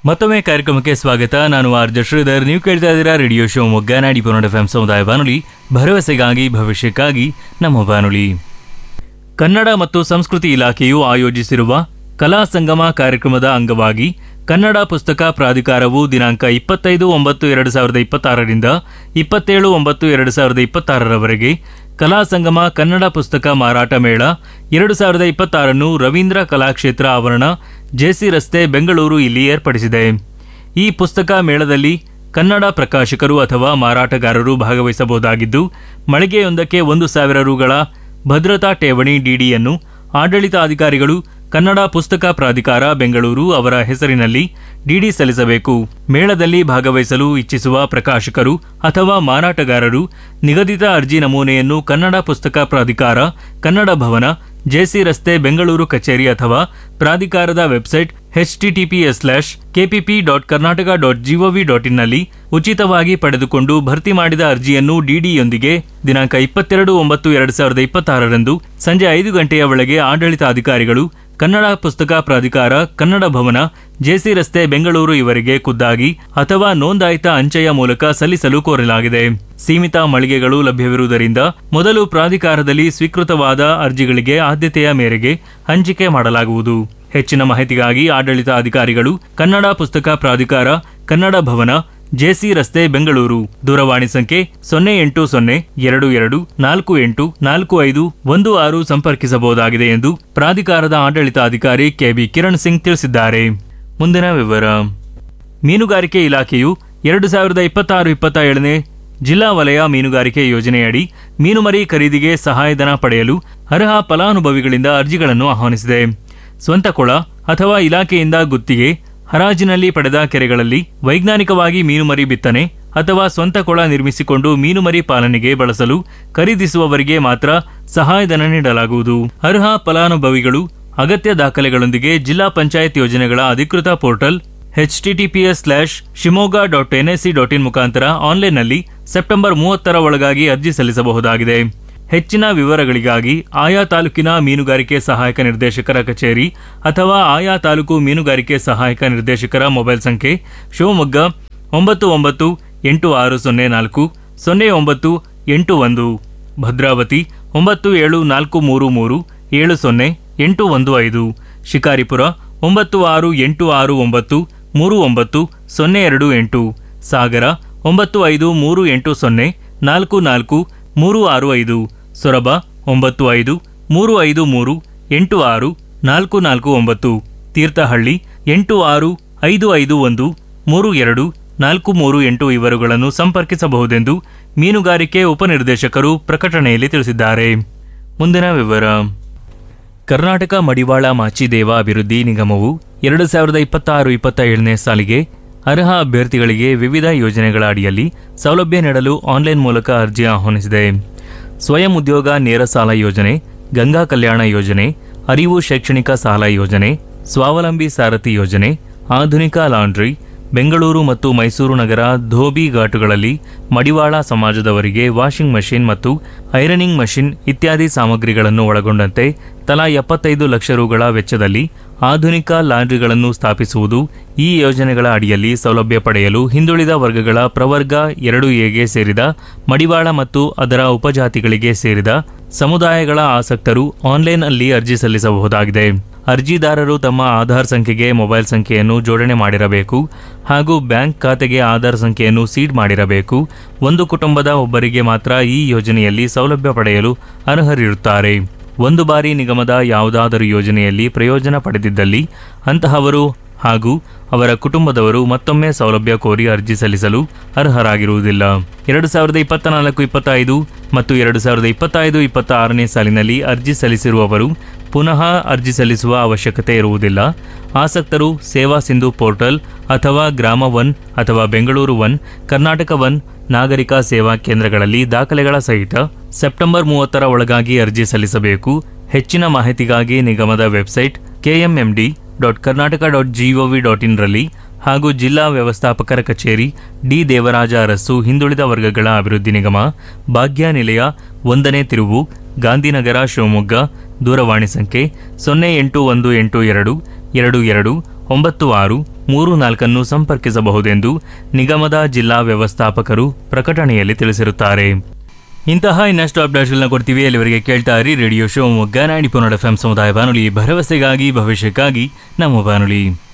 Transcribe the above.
ಮತ್ತೊಮ್ಮೆ ಕಾರ್ಯಕ್ರಮಕ್ಕೆ ಸ್ವಾಗತ ನಾನು ಆರ್ ಜೆ ಶ್ರೀಧರ್ ನೀವು ಕೇಳ್ತಾ ಇದ್ದೀರಾ ರೇಡಿಯೋ ಶೋ ಮೊಗ್ಗ ನಾಡಿ ಪುನೋಡ ಎಫ್ ಸಮುದಾಯ ಬಾನುಲಿ ಭರವಸೆಗಾಗಿ ಭವಿಷ್ಯಕ್ಕಾಗಿ ನಮ್ಮ ಬಾನುಲಿ ಕನ್ನಡ ಮತ್ತು ಸಂಸ್ಕೃತಿ ಇಲಾಖೆಯು ಆಯೋಜಿಸಿರುವ ಕಲಾ ಸಂಗಮ ಕಾರ್ಯಕ್ರಮದ ಅಂಗವಾಗಿ ಕನ್ನಡ ಪುಸ್ತಕ ಪ್ರಾಧಿಕಾರವು ದಿನಾಂಕ ಇಪ್ಪತ್ತೈದು ಒಂಬತ್ತು ಎರಡು ಸಾವಿರದ ಇಪ್ಪತ್ತಾರರಿಂದ ಇಪ್ಪತ್ತೇಳು ಒಂಬತ್ತು ಎರಡು ಸಾವಿರದ ಇಪ್ಪತ್ತಾರರವರೆಗೆ ಕಲಾ ಸಂಗಮ ಕನ್ನಡ ಪುಸ್ತಕ ಮಾರಾಟ ಮೇಳ ಎರಡು ಸಾವಿರದ ಇಪ್ಪತ್ತಾರನ್ನು ರವೀಂದ್ರ ಕಲಾಕ್ಷೇತ್ರ ಆವರಣ ಜೆಸಿ ರಸ್ತೆ ಬೆಂಗಳೂರು ಇಲ್ಲಿ ಏರ್ಪಡಿಸಿದೆ ಈ ಪುಸ್ತಕ ಮೇಳದಲ್ಲಿ ಕನ್ನಡ ಪ್ರಕಾಶಕರು ಅಥವಾ ಮಾರಾಟಗಾರರು ಭಾಗವಹಿಸಬಹುದಾಗಿದ್ದು ಮಳಿಗೆಯೊಂದಕ್ಕೆ ಒಂದು ಸಾವಿರ ರುಗಳ ಭದ್ರತಾ ಠೇವಣಿ ಡಿಡಿಯನ್ನು ಆಡಳಿತಾಧಿಕಾರಿಗಳು ಕನ್ನಡ ಪುಸ್ತಕ ಪ್ರಾಧಿಕಾರ ಬೆಂಗಳೂರು ಅವರ ಹೆಸರಿನಲ್ಲಿ ಡಿಡಿ ಸಲ್ಲಿಸಬೇಕು ಮೇಳದಲ್ಲಿ ಭಾಗವಹಿಸಲು ಇಚ್ಛಿಸುವ ಪ್ರಕಾಶಕರು ಅಥವಾ ಮಾರಾಟಗಾರರು ನಿಗದಿತ ಅರ್ಜಿ ನಮೂನೆಯನ್ನು ಕನ್ನಡ ಪುಸ್ತಕ ಪ್ರಾಧಿಕಾರ ಕನ್ನಡ ಭವನ ಜೆಸಿ ರಸ್ತೆ ಬೆಂಗಳೂರು ಕಚೇರಿ ಅಥವಾ ಪ್ರಾಧಿಕಾರದ website HTTPS slash KPP dot Karnataka dot GOV dot ಇನ್ನಲ್ಲಿ ಉಚಿತವಾಗಿ ಪಡೆದುಕೊಂಡು ಭರ್ತಿ ಮಾಡಿದ ಅರ್ಜಿಯನ್ನು ಡಿಡಿಯೊಂದಿಗೆ ದಿನಾಂಕ ಇಪ್ಪತ್ತೆರಡು ಒಂಬತ್ತು ಎರಡು ಸಾವಿರದ ಇಪ್ಪತ್ತಾರರಂದು ಸಂಜೆ ಐದು ಗಂಟೆಯ ಒಳಗೆ ಆಡಳಿತಾಧಿಕಾರಿಗಳು ಕನ್ನಡ ಪುಸ್ತಕ ಪ್ರಾಧಿಕಾರ ಕನ್ನಡ ಭವನ ಜೆಸಿ ರಸ್ತೆ ಬೆಂಗಳೂರು ಇವರಿಗೆ ಖುದ್ದಾಗಿ ಅಥವಾ ನೋಂದಾಯಿತ ಅಂಚೆಯ ಮೂಲಕ ಸಲ್ಲಿಸಲು ಕೋರಲಾಗಿದೆ ಸೀಮಿತ ಮಳಿಗೆಗಳು ಲಭ್ಯವಿರುವುದರಿಂದ ಮೊದಲು ಪ್ರಾಧಿಕಾರದಲ್ಲಿ ಸ್ವೀಕೃತವಾದ ಅರ್ಜಿಗಳಿಗೆ ಆದ್ಯತೆಯ ಮೇರೆಗೆ ಹಂಚಿಕೆ ಮಾಡಲಾಗುವುದು ಹೆಚ್ಚಿನ ಮಾಹಿತಿಗಾಗಿ ಆಡಳಿತ ಅಧಿಕಾರಿಗಳು ಕನ್ನಡ ಪುಸ್ತಕ ಪ್ರಾಧಿಕಾರ ಕನ್ನಡ ಭವನ ಜೆಸಿ ರಸ್ತೆ ಬೆಂಗಳೂರು ದೂರವಾಣಿ ಸಂಖ್ಯೆ ಸೊನ್ನೆ ಎಂಟು ಸೊನ್ನೆ ಎರಡು ಎರಡು ನಾಲ್ಕು ಎಂಟು ನಾಲ್ಕು ಐದು ಒಂದು ಆರು ಸಂಪರ್ಕಿಸಬಹುದಾಗಿದೆ ಎಂದು ಪ್ರಾಧಿಕಾರದ ಆಡಳಿತಾಧಿಕಾರಿ ಕೆಬಿ ಕಿರಣ್ ಸಿಂಗ್ ತಿಳಿಸಿದ್ದಾರೆ ಮುಂದಿನ ವಿವರ ಮೀನುಗಾರಿಕೆ ಇಲಾಖೆಯು ಎರಡು ಸಾವಿರದ ಇಪ್ಪತ್ತಾರು ಇಪ್ಪತ್ತ ಏಳನೇ ಜಿಲ್ಲಾ ವಲಯ ಮೀನುಗಾರಿಕೆ ಯೋಜನೆಯಡಿ ಮೀನುಮರಿ ಖರೀದಿಗೆ ಸಹಾಯಧನ ಪಡೆಯಲು ಅರ್ಹ ಫಲಾನುಭವಿಗಳಿಂದ ಅರ್ಜಿಗಳನ್ನು ಆಹ್ವಾನಿಸಿದೆ ಸ್ವಂತ ಕೊಳ ಅಥವಾ ಇಲಾಖೆಯಿಂದ ಗುತ್ತಿಗೆ ಹರಾಜಿನಲ್ಲಿ ಪಡೆದ ಕೆರೆಗಳಲ್ಲಿ ವೈಜ್ಞಾನಿಕವಾಗಿ ಮೀನುಮರಿ ಬಿತ್ತನೆ ಅಥವಾ ಸ್ವಂತ ಕೊಳ ನಿರ್ಮಿಸಿಕೊಂಡು ಮೀನುಮರಿ ಪಾಲನೆಗೆ ಬಳಸಲು ಖರೀದಿಸುವವರಿಗೆ ಮಾತ್ರ ಸಹಾಯಧನ ನೀಡಲಾಗುವುದು ಅರ್ಹ ಫಲಾನುಭವಿಗಳು ಅಗತ್ಯ ದಾಖಲೆಗಳೊಂದಿಗೆ ಜಿಲ್ಲಾ ಪಂಚಾಯತ್ ಯೋಜನೆಗಳ ಅಧಿಕೃತ portal HTTPS slash Shivamogga dot NSC dot in ಮುಖಾಂತರ ಆನ್ಲೈನ್ನಲ್ಲಿ ಸೆಪ್ಟೆಂಬರ್ ಮೂವತ್ತರ ಒಳಗಾಗಿ ಅರ್ಜಿ ಸಲ್ಲಿಸಬಹುದಾಗಿದೆ ಹೆಚ್ಚಿನ ವಿವರಗಳಿಗಾಗಿ ಆಯಾ ತಾಲೂಕಿನ ಮೀನುಗಾರಿಕೆ ಸಹಾಯಕ ನಿರ್ದೇಶಕರ ಕಚೇರಿ ಅಥವಾ ಆಯಾ ತಾಲೂಕು ಮೀನುಗಾರಿಕೆ ಸಹಾಯಕ ನಿರ್ದೇಶಕರ ಮೊಬೈಲ್ ಸಂಖ್ಯೆ ಶಿವಮೊಗ್ಗ ಒಂಬತ್ತು ಒಂಬತ್ತು ಎಂಟು ಆರು ಸೊನ್ನೆ ನಾಲ್ಕು ಸೊನ್ನೆ ಒಂಬತ್ತು ಎಂಟು ಒಂದು ಭದ್ರಾವತಿ ಒಂಬತ್ತು ಏಳು ನಾಲ್ಕು ಮೂರು ಮೂರು ಏಳು ಸೊನ್ನೆ ಎಂಟು ಒಂದು ಐದು ಶಿಕಾರಿಪುರ ಒಂಬತ್ತು ಆರು ಎಂಟು ಆರು ಒಂಬತ್ತು ಮೂರು ಒಂಬತ್ತು ಸೊನ್ನೆ ಎರಡು ಎಂಟು ಸಾಗರ ಒಂಬತ್ತು ಐದು ಮೂರು ಎಂಟು ಸೊನ್ನೆ ನಾಲ್ಕು ನಾಲ್ಕು ಮೂರು ಆರು ಐದು ಸೊರಬ ಒಂಬತ್ತು ಐದು ಮೂರು ಐದು ಮೂರು ಎಂಟು ಆರು ನಾಲ್ಕು ನಾಲ್ಕು ಒಂಬತ್ತು ತೀರ್ಥಹಳ್ಳಿ ಎಂಟು ಆರು ಐದು ಐದು ಒಂದು ಮೂರು ಎರಡು ನಾಲ್ಕು ಮೂರು ಎಂಟು ಇವರುಗಳನ್ನು ಸಂಪರ್ಕಿಸಬಹುದೆಂದು ಮೀನುಗಾರಿಕೆ ಉಪನಿರ್ದೇಶಕರು ಪ್ರಕಟಣೆಯಲ್ಲಿ ತಿಳಿಸಿದ್ದಾರೆ ಮುಂದಿನ ವಿವರ ಕರ್ನಾಟಕ ಮಡಿವಾಳ ಮಾಚಿದೇವ ಅಭಿವೃದ್ಧಿ ನಿಗಮವು ಎರಡು ಸಾವಿರದ ಇಪ್ಪತ್ತಾರು ಇಪ್ಪತ್ತ ಏಳನೇ ಸಾಲಿಗೆ ಅರ್ಹ ಅಭ್ಯರ್ಥಿಗಳಿಗೆ ವಿವಿಧ ಯೋಜನೆಗಳ ಅಡಿಯಲ್ಲಿ ಸೌಲಭ್ಯ ನೀಡಲು ಆನ್ಲೈನ್ ಮೂಲಕ ಅರ್ಜಿ ಆಹ್ವಾನಿಸಿದೆ ಸ್ವಯಂ ಉದ್ಯೋಗ ನೇರ ಸಾಲ ಯೋಜನೆ ಗಂಗಾ ಕಲ್ಯಾಣ ಯೋಜನೆ ಅರಿವು ಶೈಕ್ಷಣಿಕ ಸಾಲ ಯೋಜನೆ ಸ್ವಾವಲಂಬಿ ಸಾರಥಿ ಯೋಜನೆ ಆಧುನಿಕ ಲಾಂಡ್ರಿ ಬೆಂಗಳೂರು ಮತ್ತು ಮೈಸೂರು ನಗರ ಧೋಬಿ ಘಾಟುಗಳಲ್ಲಿ ಮಡಿವಾಳ ಸಮಾಜದವರಿಗೆ ವಾಷಿಂಗ್ ಮಷಿನ್ ಮತ್ತು ಐರನಿಂಗ್ ಮಷಿನ್ ಇತ್ಯಾದಿ ಸಾಮಗ್ರಿಗಳನ್ನು ಒಳಗೊಂಡಂತೆ ತಲಾ ಎಪ್ಪತ್ತೈದು ಲಕ್ಷ ರುಗಳ ವೆಚ್ಚದಲ್ಲಿ ಆಧುನಿಕ ಲಾಂಡ್ರಿಗಳನ್ನು ಸ್ಥಾಪಿಸುವುದು ಈ ಯೋಜನೆಗಳ ಅಡಿಯಲ್ಲಿ ಸೌಲಭ್ಯ ಪಡೆಯಲು ಹಿಂದುಳಿದ ವರ್ಗಗಳ ಪ್ರವರ್ಗ ಎರಡು ಎಗೆ ಸೇರಿದ ಮಡಿವಾಳ ಮತ್ತು ಅದರ ಉಪಜಾತಿಗಳಿಗೆ ಸೇರಿದ ಸಮುದಾಯಗಳ ಆಸಕ್ತರು ಆನ್ಲೈನ್ ಅಲ್ಲಿ ಅರ್ಜಿ ಸಲ್ಲಿಸಬಹುದಾಗಿದೆ ಅರ್ಜಿದಾರರು ತಮ್ಮ ಆಧಾರ್ ಸಂಖ್ಯೆಗೆ ಮೊಬೈಲ್ ಸಂಖ್ಯೆಯನ್ನು ಜೋಡಣೆ ಮಾಡಿರಬೇಕು ಹಾಗೂ ಬ್ಯಾಂಕ್ ಖಾತೆಗೆ ಆಧಾರ್ ಸಂಖ್ಯೆಯನ್ನು ಸೀಡ್ ಮಾಡಿರಬೇಕು ಒಂದು ಕುಟುಂಬದ ಒಬ್ಬರಿಗೆ ಮಾತ್ರ ಈ ಯೋಜನೆಯಲ್ಲಿ ಸೌಲಭ್ಯ ಪಡೆಯಲು ಅರ್ಹರಿರುತ್ತಾರೆ ಒಂದು ಬಾರಿ ನಿಗಮದ ಯಾವುದಾದರೂ ಯೋಜನೆಯಲ್ಲಿ ಪ್ರಯೋಜನ ಪಡೆದಿದ್ದಲ್ಲಿ ಅಂತಹವರು ಹಾಗೂ ಅವರ ಕುಟುಂಬದವರು ಮತ್ತೊಮ್ಮೆ ಸೌಲಭ್ಯ ಕೋರಿ ಅರ್ಜಿ ಸಲ್ಲಿಸಲು ಅರ್ಹರಾಗಿರುವುದಿಲ್ಲ ಎರಡು ಸಾವಿರದ ಇಪ್ಪತ್ತ ನಾಲ್ಕು ಇಪ್ಪತ್ತೈದು ಮತ್ತು ಎರಡು ಸಾವಿರದ ಇಪ್ಪತ್ತೈದು ಇಪ್ಪತ್ತ ಆರನೇ ಸಾಲಿನಲ್ಲಿ ಅರ್ಜಿ ಸಲ್ಲಿಸಿರುವವರು ಪುನಃ ಅರ್ಜಿ ಸಲ್ಲಿಸುವ ಅವಶ್ಯಕತೆ ಇರುವುದಿಲ್ಲ ಆಸಕ್ತರು ಸೇವಾ ಸಿಂಧು ಪೋರ್ಟಲ್ ಅಥವಾ ಗ್ರಾಮ ಒನ್ ಅಥವಾ ಬೆಂಗಳೂರು ಒನ್ ಕರ್ನಾಟಕ ಒನ್ ನಾಗರಿಕ ಸೇವಾ ಕೇಂದ್ರಗಳಲ್ಲಿ ದಾಖಲೆಗಳ ಸಹಿತ ಸೆಪ್ಟೆಂಬರ್ ಮೂವತ್ತರ ಒಳಗಾಗಿ ಅರ್ಜಿ ಸಲ್ಲಿಸಬೇಕು ಹೆಚ್ಚಿನ ಮಾಹಿತಿಗಾಗಿ ನಿಗಮದ website KMMD dot Karnataka dot GOV dot ಇನ್ರಲ್ಲಿ ಹಾಗೂ ಜಿಲ್ಲಾ ವ್ಯವಸ್ಥಾಪಕರ ಕಚೇರಿ ಡಿ ದೇವರಾಜ ಅರಸು ಹಿಂದುಳಿದ ವರ್ಗಗಳ ಅಭಿವೃದ್ಧಿ ನಿಗಮ ಭಾಗ್ಯ ನಿಲಯ ಒಂದನೇ ತಿರುವು ಗಾಂಧಿನಗರ ಶಿವಮೊಗ್ಗ ದೂರವಾಣಿ ಸಂಖ್ಯೆ ಸೊನ್ನೆ ಎಂಟು ಒಂದು ಎಂಟು ಎರಡು ಎರಡು ಎರಡು ಒಂಬತ್ತು ಆರು ಮೂರು ನಾಲ್ಕನ್ನು ಸಂಪರ್ಕಿಸಬಹುದೆಂದು ನಿಗಮದ ಜಿಲ್ಲಾ ವ್ಯವಸ್ಥಾಪಕರು ಪ್ರಕಟಣೆಯಲ್ಲಿ ತಿಳಿಸಿರುತ್ತಾರೆ ಇಂತಹ ಇನ್ನಷ್ಟು ಅಪ್ಡೇಟ್ಗಳನ್ನ ಕೊಡ್ತೀವಿ ಅಲ್ಲಿವರೆಗೆ ಕೇಳ್ತಾ ಇರಿ ರೇಡಿಯೋ ಶಿವಮೊಗ್ಗ ನಾಡಿ ಪುನಡ ಎಫ್ ಸಮುದಾಯ ಬಾನುಲಿ ಭರವಸೆಗಾಗಿ ಭವಿಷ್ಯಕ್ಕಾಗಿ ನಮ್ಮ ಬಾನುಲಿ